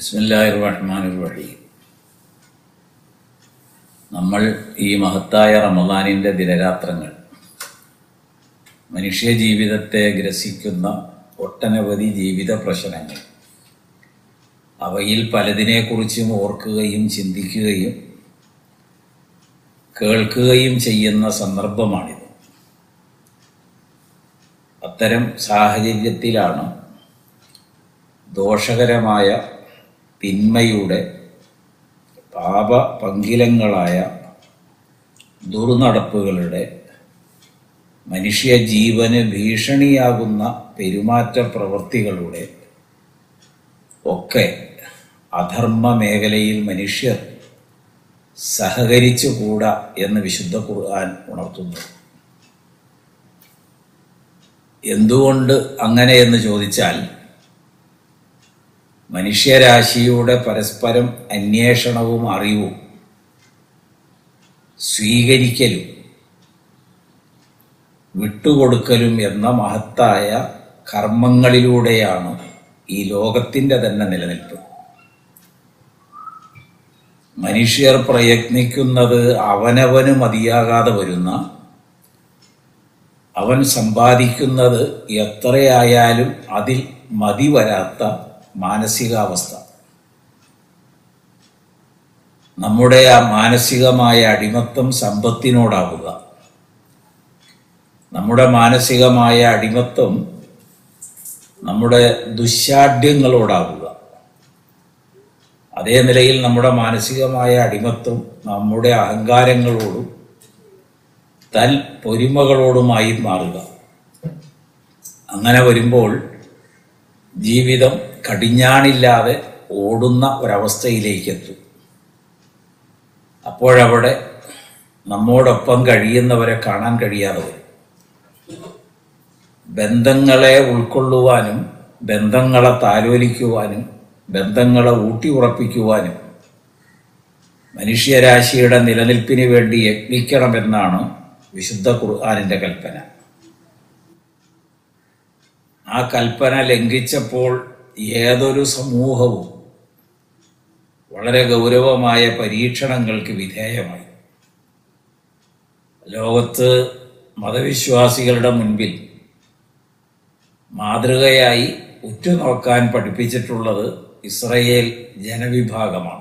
ബിസ്മില്ലാഹിർ റഹ്മാനിർ റഹീം നമ്മൾ ഈ മഹത്തായ റമദാനിൻ്റെ ദിനരാത്രങ്ങൾ മനുഷ്യ ജീവിതത്തെ ഗ്രസിക്കുന്ന ഒട്ടനവധി ജീവിത പ്രശ്നങ്ങൾ അവയിൽ പലതിനെക്കുറിച്ചും ഓർക്കുകയും ചിന്തിക്കുകയും കേൾക്കുകയും ചെയ്യുന്ന സന്ദർഭമാണിത് അത്തരം സാഹചര്യത്തിലാണ് ദോഷകരമായ തിന്മയുടെ പാപ പങ്കിലങ്ങളായ ദുർനടപ്പുകളുടെ മനുഷ്യ ജീവന് ഭീഷണിയാകുന്ന പെരുമാറ്റ പ്രവൃത്തികളുടെ ഒക്കെ അധർമ്മ മേഖലയിൽ മനുഷ്യർ സഹകരിച്ചുകൂടാ എന്ന് വിശുദ്ധ ഖുർആൻ ഉണർത്തുന്നു എന്തുകൊണ്ട് അങ്ങനെ എന്ന് ചോദിച്ചാൽ മനുഷ്യരാശിയുടെ പരസ്പരം അന്വേഷണവും അറിവും സ്വീകരിക്കലും വിട്ടുകൊടുക്കലും എന്ന മഹത്തായ കർമ്മങ്ങളിലൂടെയാണ് ഈ ലോകത്തിൻ്റെ തന്നെ നിലനിൽപ്പ് മനുഷ്യർ പ്രയത്നിക്കുന്നത് അവനവന് മതിയാകാതെ വരുന്ന അവൻ സമ്പാദിക്കുന്നത് എത്രയായാലും അതിൽ മതി വരാത്ത മാനസികാവസ്ഥ നമ്മുടെ ആ മാനസികമായ അടിമത്തം സമ്പത്തിനോടാവുക നമ്മുടെ മാനസികമായ അടിമത്തം നമ്മുടെ ദുശാഠ്യങ്ങളോടാവുക അതേ നിലയിൽ നമ്മുടെ മാനസികമായ അടിമത്വം നമ്മുടെ അഹങ്കാരങ്ങളോടും തൽ പൊരിമകളോടുമായി മാറുക അങ്ങനെ വരുമ്പോൾ ജീവിതം കടിഞ്ഞാണില്ലാതെ ഓടുന്ന ഒരവസ്ഥയിലേക്ക് എത്തും അപ്പോഴവിടെ നമ്മോടൊപ്പം കഴിയുന്നവരെ കാണാൻ കഴിയാതെ വരും ബന്ധങ്ങളെ ഉൾക്കൊള്ളുവാനും ബന്ധങ്ങളെ താലോലിക്കുവാനും ബന്ധങ്ങളെ ഊട്ടി ഉറപ്പിക്കുവാനും മനുഷ്യരാശിയുടെ നിലനിൽപ്പിന് വേണ്ടി യത്നിക്കണമെന്നാണ് വിശുദ്ധ ഖുർആാനിൻ്റെ കൽപ്പന ആ കൽപ്പന ലംഘിച്ചപ്പോൾ ഏതൊരു സമൂഹവും വളരെ ഗൗരവമായ പരീക്ഷണങ്ങൾക്ക് വിധേയമായി ലോകത്ത് മതവിശ്വാസികളുടെ മുൻപിൽ മാതൃകയായി ഉറ്റുനോക്കാൻ പഠിപ്പിച്ചിട്ടുള്ളത് ഇസ്രയേൽ ജനവിഭാഗമാണ്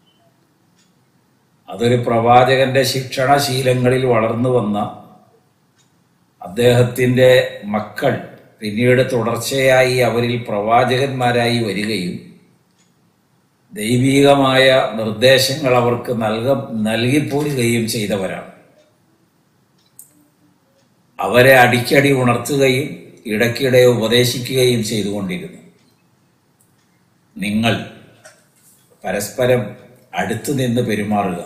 അതൊരു പ്രവാചകന്റെ ശിക്ഷണശീലങ്ങളിൽ വളർന്നു വന്ന അദ്ദേഹത്തിൻ്റെ മക്കൾ പിന്നീട് തുടർച്ചയായി അവരിൽ പ്രവാചകന്മാരായി വരികയും ദൈവീകമായ നിർദ്ദേശങ്ങൾ അവർക്ക് നൽക നൽകിപ്പോരുകയും ചെയ്തവരാണ് അവരെ അടിക്കടി ഉണർത്തുകയും ഇടയ്ക്കിടെ ഉപദേശിക്കുകയും ചെയ്തുകൊണ്ടിരുന്നു നിങ്ങൾ പരസ്പരം അടുത്തു നിന്ന് പെരുമാറുക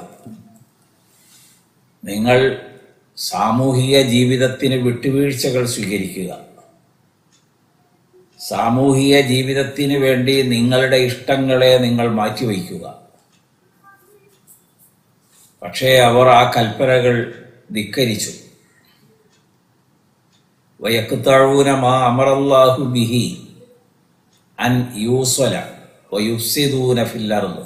നിങ്ങൾ സാമൂഹിക ജീവിതത്തിന് വിട്ടുവീഴ്ചകൾ സ്വീകരിക്കുക സാമൂഹിക ജീവിതത്തിന് വേണ്ടി നിങ്ങളുടെ ഇഷ്ടങ്ങളെ നിങ്ങൾ മാറ്റിവയ്ക്കുക പക്ഷേ അവർ ആ കൽപ്പനകൾ ധിക്കരിച്ചു വയക്കുത്താഴൂന മാ അമറല്ലാഹു ബിഹി അൻ യൂസ്വല വയുഫ്സിദൂന ഫില്ലർദ്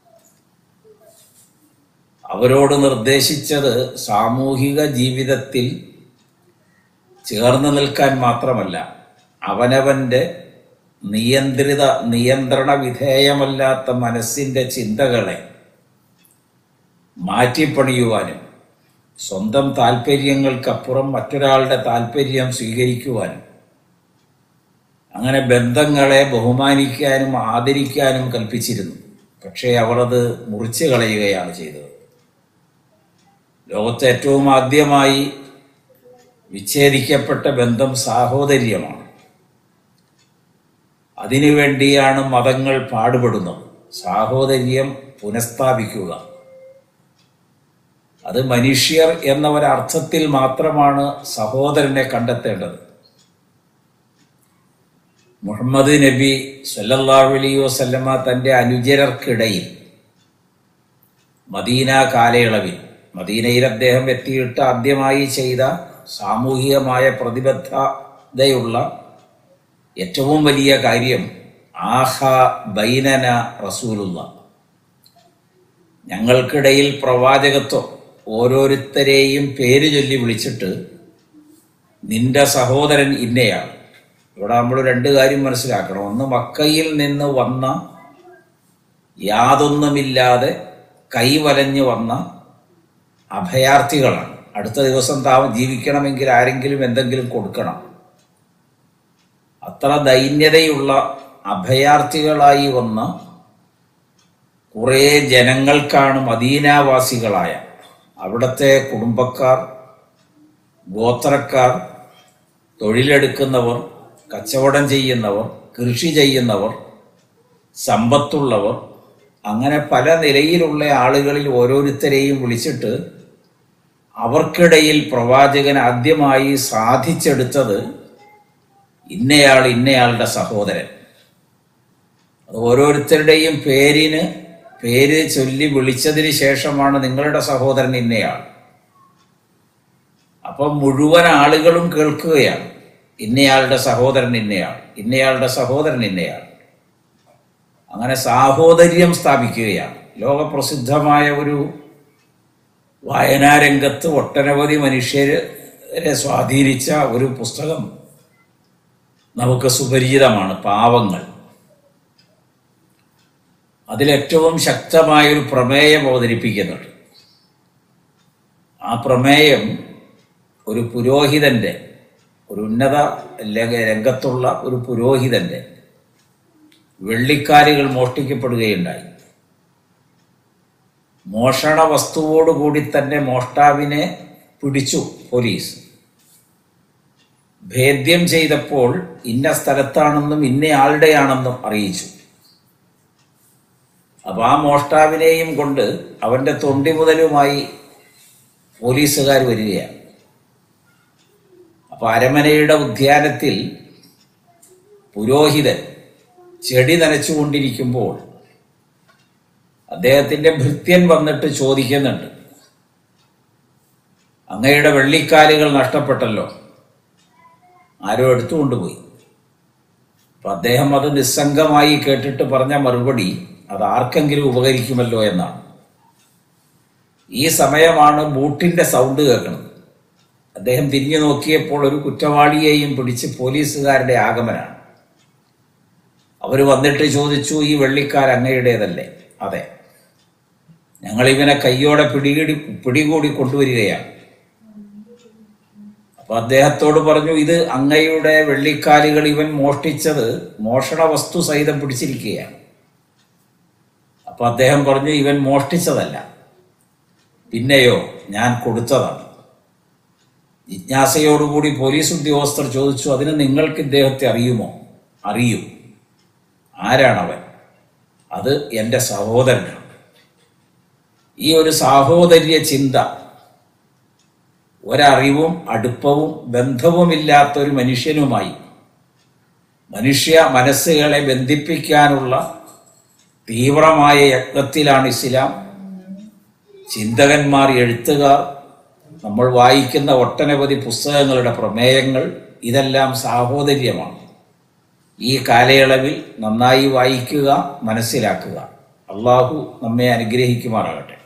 അവരോട് നിർദ്ദേശിച്ചത് സാമൂഹിക ജീവിതത്തിൽ ചേർന്ന് നിൽക്കാൻ മാത്രമല്ല അവനവൻ്റെ നിയന്ത്രിത നിയന്ത്രണ വിധേയമല്ലാത്ത മനസ്സിൻ്റെ ചിന്തകളെ മാറ്റിപ്പണിയുവാനും സ്വന്തം താല്പര്യങ്ങൾക്കപ്പുറം മറ്റൊരാളുടെ താല്പര്യം സ്വീകരിക്കുവാനും അങ്ങനെ ബന്ധങ്ങളെ ബഹുമാനിക്കാനും ആദരിക്കാനും കൽപ്പിച്ചിരുന്നു പക്ഷേ അവർ അത് മുറിച്ചു കളയുകയാണ് ചെയ്തത് ലോകത്ത് ഏറ്റവും ആദ്യമായി വിച്ഛേദിക്കപ്പെട്ട ബന്ധം സാഹോദര്യമാണ് അതിനുവേണ്ടിയാണ് മതങ്ങൾ പാടുപെടുന്നത് സാഹോദര്യം പുനഃസ്ഥാപിക്കുക അത് മനുഷ്യർ എന്ന ഒരർത്ഥത്തിൽ മാത്രമാണ് സഹോദരനെ കണ്ടെത്തേണ്ടത് മുഹമ്മദ് നബി സല്ലല്ലാഹു അലൈഹി വസല്ലമ തൻ്റെ അനുചരർക്കിടയിൽ മദീന കാലയളവിൽ മദീനയിൽ അദ്ദേഹം എത്തിയിട്ട് ആദ്യമായി ചെയ്ത സാമൂഹികമായ പ്രതിബദ്ധതയുള്ള ഏറ്റവും വലിയ കാര്യം ആഹ ബൈനന റസൂലുള്ള ഞങ്ങൾക്കിടയിൽ പ്രവാചകത്വം ഓരോരുത്തരെയും പേര് ചൊല്ലി വിളിച്ചിട്ട് നിന്റെ സഹോദരൻ ഇന്നയാണ് ഇവിടെ നമ്മൾ രണ്ട് കാര്യം മനസ്സിലാക്കണം ഒന്ന് മക്കയിൽ നിന്ന് വന്ന യാതൊന്നുമില്ലാതെ കൈവലഞ്ഞു വന്ന അഭയാർത്ഥികളാണ് അടുത്ത ദിവസം താമ ജീവിക്കണമെങ്കിൽ ആരെങ്കിലും എന്തെങ്കിലും കൊടുക്കണം അത്ര ദൈന്യതയുള്ള അഭയാർത്ഥികളായി വന്ന കുറേ ജനങ്ങൾക്കാണ് മദീനാവാസികളായ അവിടുത്തെ കുടുംബക്കാർ ഗോത്രക്കാർ തൊഴിലെടുക്കുന്നവർ കച്ചവടം ചെയ്യുന്നവർ കൃഷി ചെയ്യുന്നവർ സമ്പത്തുള്ളവർ അങ്ങനെ പല നിലയിലുള്ള ആളുകളിൽ ഓരോരുത്തരെയും വിളിച്ചിട്ട് അവർക്കിടയിൽ പ്രവാചകൻ ആദ്യമായി സാധിച്ചെടുത്തത് ഇന്നയാൾ ഇന്നയാളുടെ സഹോദരൻ അത് ഓരോരുത്തരുടെയും പേരിന് പേര് ചൊല്ലി വിളിച്ചതിന് ശേഷമാണ് നിങ്ങളുടെ സഹോദരൻ ഇന്നയാൾ അപ്പം മുഴുവൻ ആളുകളും കേൾക്കുകയാണ് ഇന്നയാളുടെ സഹോദരൻ ഇന്നയാൾ ഇന്നയാളുടെ സഹോദരൻ ഇന്നയാൾ അങ്ങനെ സാഹോദര്യം സ്ഥാപിക്കുകയാണ് ലോകപ്രസിദ്ധമായ ഒരു വായനാരംഗത്ത് ഒട്ടനവധി മനുഷ്യരെ സ്വാധീനിച്ച ഒരു പുസ്തകം നമുക്ക് സുപരിചിതമാണ് പാവങ്ങൾ അതിലേറ്റവും ശക്തമായൊരു പ്രമേയം അവതരിപ്പിക്കുന്നുണ്ട് ആ പ്രമേയം ഒരു പുരോഹിതന്റെ ഒരു ഉന്നത ല- രംഗത്തുള്ള ഒരു പുരോഹിതന്റെ വെള്ളിക്കാലുകൾ മോഷ്ടിക്കപ്പെടുകയുണ്ടായി മോഷണ വസ്തുവോടുകൂടി തന്നെ മോഷ്ടാവിനെ പിടിച്ചു പോലീസ് ഭേദ്യം ചെയ്തപ്പോൾ ഇന്ന സ്ഥലത്താണെന്നും ഇന്നയാളുടെയാണെന്നും അറിയിച്ചു അപ്പൊ ആ മോഷ്ടാവിനെയും കൊണ്ട് അവന്റെ തൊണ്ടി മുതലുമായി പോലീസുകാർ വരികയാണ് അപ്പൊ അരമനയുടെ ഉദ്യാനത്തിൽ പുരോഹിതൻ ചെടി നനച്ചുകൊണ്ടിരിക്കുമ്പോൾ അദ്ദേഹത്തിന്റെ ഭൃത്യൻ വന്നിട്ട് ചോദിക്കുന്നുണ്ട് അങ്ങയുടെ വെള്ളിക്കാലുകൾ നഷ്ടപ്പെട്ടല്ലോ ആരോ എടുത്തുകൊണ്ടുപോയി അപ്പൊ അദ്ദേഹം അത് നിസ്സംഗമായി കേട്ടിട്ട് പറഞ്ഞ മറുപടി അത് ആർക്കെങ്കിലും ഉപകരിക്കുമല്ലോ എന്നാണ് ഈ സമയമാണ് ബൂട്ടിന്റെ സൗണ്ട് കേൾക്കുന്നത് അദ്ദേഹം തിരിഞ്ഞു നോക്കിയപ്പോൾ ഒരു കുറ്റവാളിയെയും പിടിച്ച് പോലീസുകാരുടെ ആഗമനാണ് അവർ വന്നിട്ട് ചോദിച്ചു ഈ വെള്ളിക്കാൽ അങ്ങയുടേതല്ലേ അതെ ഞങ്ങൾ ഇവനെ കയ്യോടെ പിടികൂടി പിടികൂടി കൊണ്ടുവരികയാണ് അപ്പൊ അദ്ദേഹത്തോട് പറഞ്ഞു ഇത് അങ്ങയുടെ വെള്ളിക്കാലുകൾ ഇവൻ മോഷ്ടിച്ചത് മോഷണ വസ്തു സഹിതം പിടിച്ചിരിക്കുകയാണ് അപ്പൊ അദ്ദേഹം പറഞ്ഞു ഇവൻ മോഷ്ടിച്ചതല്ല പിന്നെയോ ഞാൻ കൊടുത്തതാണ് ജിജ്ഞാസയോടുകൂടി പോലീസ് ഉദ്യോഗസ്ഥർ ചോദിച്ചു അതിന് നിങ്ങൾക്ക് ഇദ്ദേഹത്തെ അറിയുമോ അറിയും ആരാണവൻ അത് എൻ്റെ സഹോദരനാണ് ഈ ഒരു സാഹോദര്യ ചിന്ത ഒരറിവും അടുപ്പവും ബന്ധവുമില്ലാത്ത ഒരു മനുഷ്യനുമായി മനുഷ്യ മനസ്സുകളെ ബന്ധിപ്പിക്കാനുള്ള തീവ്രമായ യത്നത്തിലാണ് ഇസ്ലാം ചിന്തകന്മാർ എഴുത്തുകാർ നമ്മൾ വായിക്കുന്ന ഒട്ടനവധി പുസ്തകങ്ങളുടെ പ്രമേയങ്ങൾ ഇതെല്ലാം സാഹോദര്യമാണ് ഈ കാലയളവിൽ നന്നായി വായിക്കുക മനസ്സിലാക്കുക അള്ളാഹു നമ്മെ അനുഗ്രഹിക്കുമാറാകട്ടെ